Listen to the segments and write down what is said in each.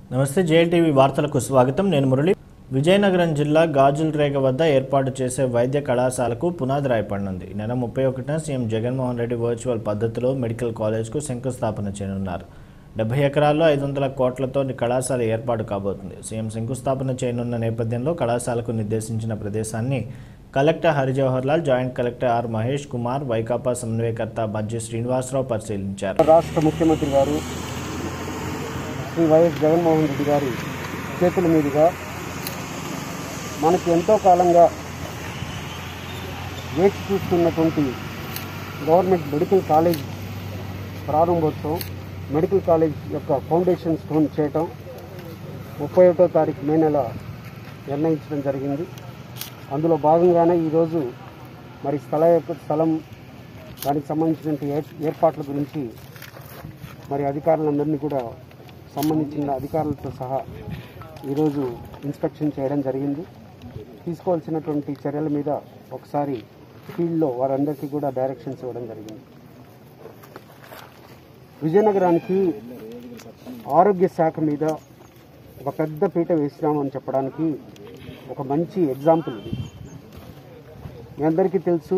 నమస్తే జేఎల్టీవీ వార్తలకు స్వాగతం నేను మురళి విజయనగరం జిల్లా గాజుల రేగ వద్ద ఏర్పాటు చేసే వైద్య కళాశాలకు పునాది రాయపడనుంది ఈ నెల ముప్పై ఒకటిన సీఎం జగన్మోహన్ రెడ్డి వర్చువల్ పద్ధతిలో మెడికల్ కాలేజ్కు శంకుస్థాపన చేయనున్నారు డెబ్బై ఎకరాల్లో ఐదు వందల కోట్లతో ఈ కళాశాల ఏర్పాటు కాబోతుంది సీఎం శంకుస్థాపన చేయనున్న నేపథ్యంలో కళాశాలకు నిర్దేశించిన ప్రదేశాన్ని collector Hari Jawahar Lal joint collector R Mahesh Kumar Vaikapa సమన్వయకర్త మధ్య శ్రీనివాసరావు పరిశీలించారు రాష్ట్ర ముఖ్యమంత్రి గారు శ్రీ వైఎస్ జగన్మోహన్ రెడ్డి గారి చేతుల మీదుగా మనకి ఎంతో కాలంగా వేచి చూస్తున్నటువంటి గవర్నమెంట్ మెడికల్ కాలేజ్ ప్రారంభోత్సవం మెడికల్ కాలేజ్ యొక్క ఫౌండేషన్ స్టోన్ చేయటం ముప్పై ఒకటో తారీఖు మే నెల నిర్ణయించడం జరిగింది అందులో భాగంగానే ఈరోజు మరి స్థల యొక్క స్థలం దానికి సంబంధించినటువంటి ఏర్- ఏర్పాట్ల గురించి మరి అధికారులందరినీ కూడా సంబంధించిన అధికారులతో సహా ఈరోజు ఇన్స్పెక్షన్ చేయడం జరిగింది తీసుకోవాల్సినటువంటి చర్యల మీద ఒకసారి ఫీల్డ్లో వారందరికీ కూడా డైరెక్షన్స్ ఇవ్వడం జరిగింది విజయనగరానికి ఆరోగ్య శాఖ మీద ఒక పెద్ద పీట వేసినామని చెప్పడానికి ఒక మంచి ఎగ్జాంపుల్ ఇది మీ అందరికీ తెలుసు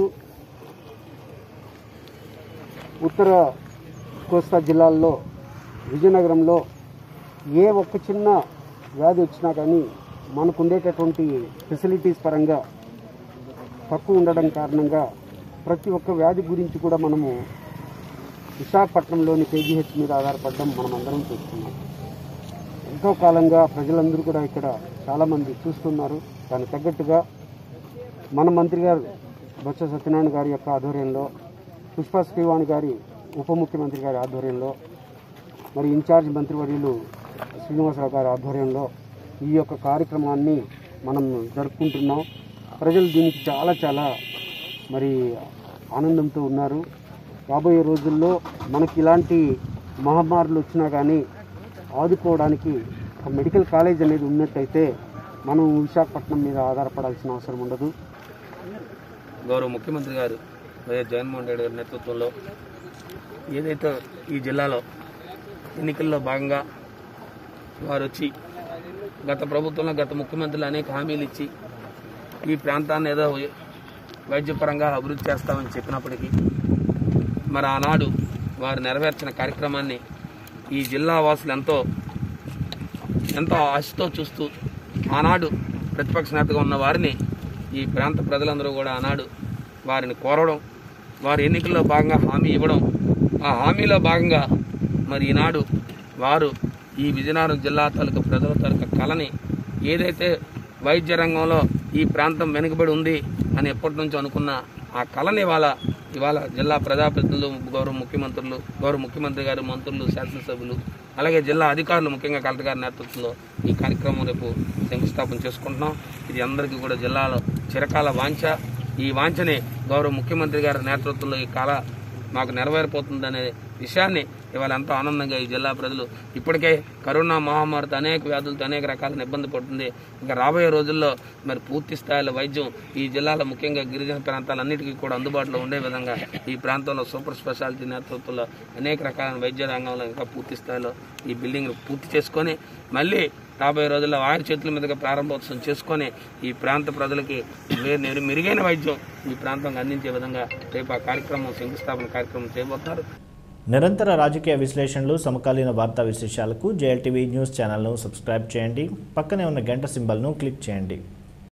ఉత్తర కోస్తా జిల్లాల్లో విజయనగరంలో ఏ ఒక్క చిన్న వ్యాధి వచ్చినా కానీ మనకు ఉండేటటువంటి ఫెసిలిటీస్ పరంగా తక్కువ ఉండడం కారణంగా ప్రతి ఒక్క వ్యాధి గురించి కూడా మనము విశాఖపట్నంలోని కేజీహెచ్ మీద ఆధారపడడం మనం అందరం చూస్తున్నాం ఎంతో కాలంగా ప్రజలందరూ కూడా ఇక్కడ చాలామంది చూస్తున్నారు దానికి తగ్గట్టుగా మన మంత్రి గారు బొత్స సత్యనారాయణ గారి యొక్క ఆధ్వర్యంలో పుష్ప శ్రీవాణి గారి ఉప ముఖ్యమంత్రి గారి ఆధ్వర్యంలో మరి ఇన్ఛార్జ్ మంత్రివర్యులు శ్రీనివాసరావు గారి ఆధ్వర్యంలో ఈ యొక్క కార్యక్రమాన్ని మనం జరుపుకుంటున్నాం ప్రజలు దీనికి చాలా చాలా మరి ఆనందంతో ఉన్నారు రాబోయే రోజుల్లో మనకి ఇలాంటి మహమ్మారులు వచ్చినా కానీ ఆదుకోవడానికి ఒక మెడికల్ కాలేజ్ అనేది ఉన్నట్టయితే మనం విశాఖపట్నం మీద ఆధారపడాల్సిన అవసరం ఉండదు గౌరవ ముఖ్యమంత్రి గారు వైఎస్ జగన్మోహన్ రెడ్డి గారి నేతృత్వంలో ఏదైతే ఈ జిల్లాలో ఎన్నికల్లో భాగంగా వారు వచ్చి గత ప్రభుత్వంలో గత ముఖ్యమంత్రులు అనేక హామీలు ఇచ్చి ఈ ప్రాంతాన్ని ఏదో వైద్యపరంగా అభివృద్ధి చేస్తామని చెప్పినప్పటికీ మరి ఆనాడు వారు నెరవేర్చిన కార్యక్రమాన్ని ఈ జిల్లా వాసులు ఎంతో ఎంతో ఆశతో చూస్తూ ఆనాడు ప్రతిపక్ష నేతగా ఉన్న వారిని ఈ ప్రాంత ప్రజలందరూ కూడా ఆనాడు వారిని కోరడం వారి ఎన్నికల్లో భాగంగా హామీ ఇవ్వడం ఆ హామీలో భాగంగా మరి ఈనాడు వారు ఈ విజయనగరం జిల్లా తాలూకా ప్రజల తాలూకా కళని ఏదైతే వైద్య రంగంలో ఈ ప్రాంతం వెనుకబడి ఉంది అని ఎప్పటి నుంచో అనుకున్న ఆ కళని ఇవాళ ఇవాళ జిల్లా ప్రజాప్రతినిధులు గౌరవ ముఖ్యమంత్రులు గౌరవ ముఖ్యమంత్రి గారు మంత్రులు శాసనసభ్యులు అలాగే జిల్లా అధికారులు ముఖ్యంగా కలెక్టర్ గారి నేతృత్వంలో ఈ కార్యక్రమం రేపు శంకుస్థాపన చేసుకుంటున్నాం ఇది అందరికీ కూడా జిల్లాలో చిరకాల వాంఛ ఈ వాంఛని గౌరవ ముఖ్యమంత్రి గారి నేతృత్వంలో ఈ కళ మాకు నెరవేరిపోతుందనే విషయాన్ని ఇవాళ ఎంతో ఆనందంగా ఈ జిల్లా ప్రజలు ఇప్పటికే కరోనా మహమ్మారితో అనేక వ్యాధులతో అనేక రకాల ఇబ్బంది పడుతుంది ఇంకా రాబోయే రోజుల్లో మరి పూర్తి స్థాయిలో వైద్యం ఈ జిల్లాలో ముఖ్యంగా గిరిజన ప్రాంతాలన్నిటికీ కూడా అందుబాటులో ఉండే విధంగా ఈ ప్రాంతంలో సూపర్ స్పెషాలిటీ నేతృత్వంలో అనేక రకాల వైద్య రంగంలో ఇంకా పూర్తి స్థాయిలో ఈ బిల్డింగ్ పూర్తి చేసుకొని మళ్ళీ రాబోయే రోజుల్లో వారి చేతుల మీదుగా ప్రారంభోత్సవం చేసుకొని ఈ ప్రాంత ప్రజలకి మె- మెరు- మెరుగైన వైద్యం ఈ ప్రాంతం అందించే విధంగా రేపు ఆ కార్యక్రమం శంకుస్థాపన కార్యక్రమం చేయబోతున్నారు నిరంతర రాజకీయ విశ్లేషణలు సమకాలీన వార్తా విశేషాలకు జేఎల్టీవీ న్యూస్ ఛానల్ను సబ్స్క్రైబ్ చేయండి పక్కనే ఉన్న గంట సింబల్ను క్లిక్ చేయండి